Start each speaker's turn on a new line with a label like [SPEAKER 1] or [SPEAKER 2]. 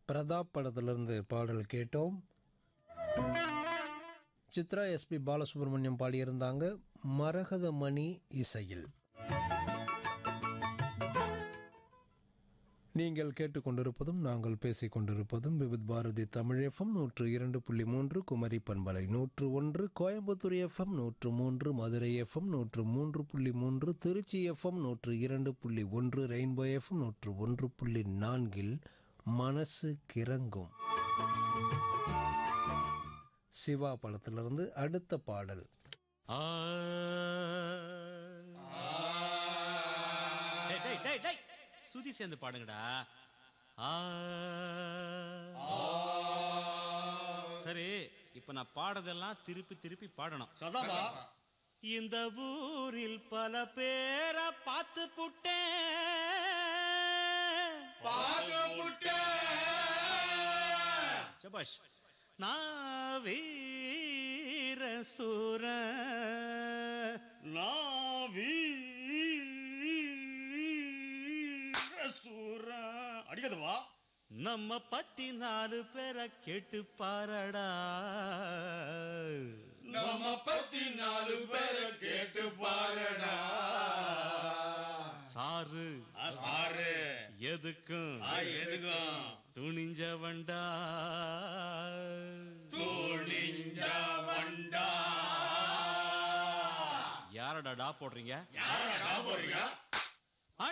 [SPEAKER 1] பிரதாப் படத்திலிருந்து பாடல் கேட்டோம் சித்ரா எஸ்பி பாலசுப்ரமணியம் பாடியிருந்தாங்க மரகத மணி இசையில் நீங்கள் கேட்டுக்கொண்டிருப்பதும் நாங்கள் பேசிக் கொண்டிருப்பதும் விவித் பாரதி தமிழ் எஃப்எம் நூற்று இரண்டு புள்ளி மூன்று குமரி பண்பலை நூற்று ஒன்று கோயம்புத்தூர் எஃப்எம் நூற்று மூன்று மதுரை எஃப்எம் நூற்று மூன்று புள்ளி மூன்று திருச்சி எஃப்எம் நூற்று இரண்டு புள்ளி ஒன்று ரெயின்போ எஃப்எம் நூற்று ஒன்று புள்ளி நான்கில் மனசு கிறங்கும் சிவா படத்திலிருந்து அடுத்த பாடல்
[SPEAKER 2] ஆ. டேய், டேய், டேய், டேய். சுதி சேர்ந்து பாடுங்கடா ஆ. சரி இப்ப நான் பாடுறதெல்லாம் திருப்பி திருப்பி பாடணும்
[SPEAKER 3] சதாமா
[SPEAKER 2] இந்த ஊரில் பல பேரை பார்த்து புட்டேன் சபாஷ் நான் வீர சூர
[SPEAKER 3] சூர அடிக்கதுவா
[SPEAKER 2] நம்ம பத்தி நாலு பேரை கேட்டு பாரடா
[SPEAKER 3] நம்ம பத்தி நாலு பேரை கேட்டு பாருடா
[SPEAKER 2] சாரு
[SPEAKER 3] சாரு
[SPEAKER 2] எதுக்கும்
[SPEAKER 3] எதுக்கும்
[SPEAKER 2] துணிஞ்சவன்டா
[SPEAKER 3] துணிஞ்ச வண்டா
[SPEAKER 2] யாரடா டா போடுறீங்க
[SPEAKER 3] யாரடா போறீங்க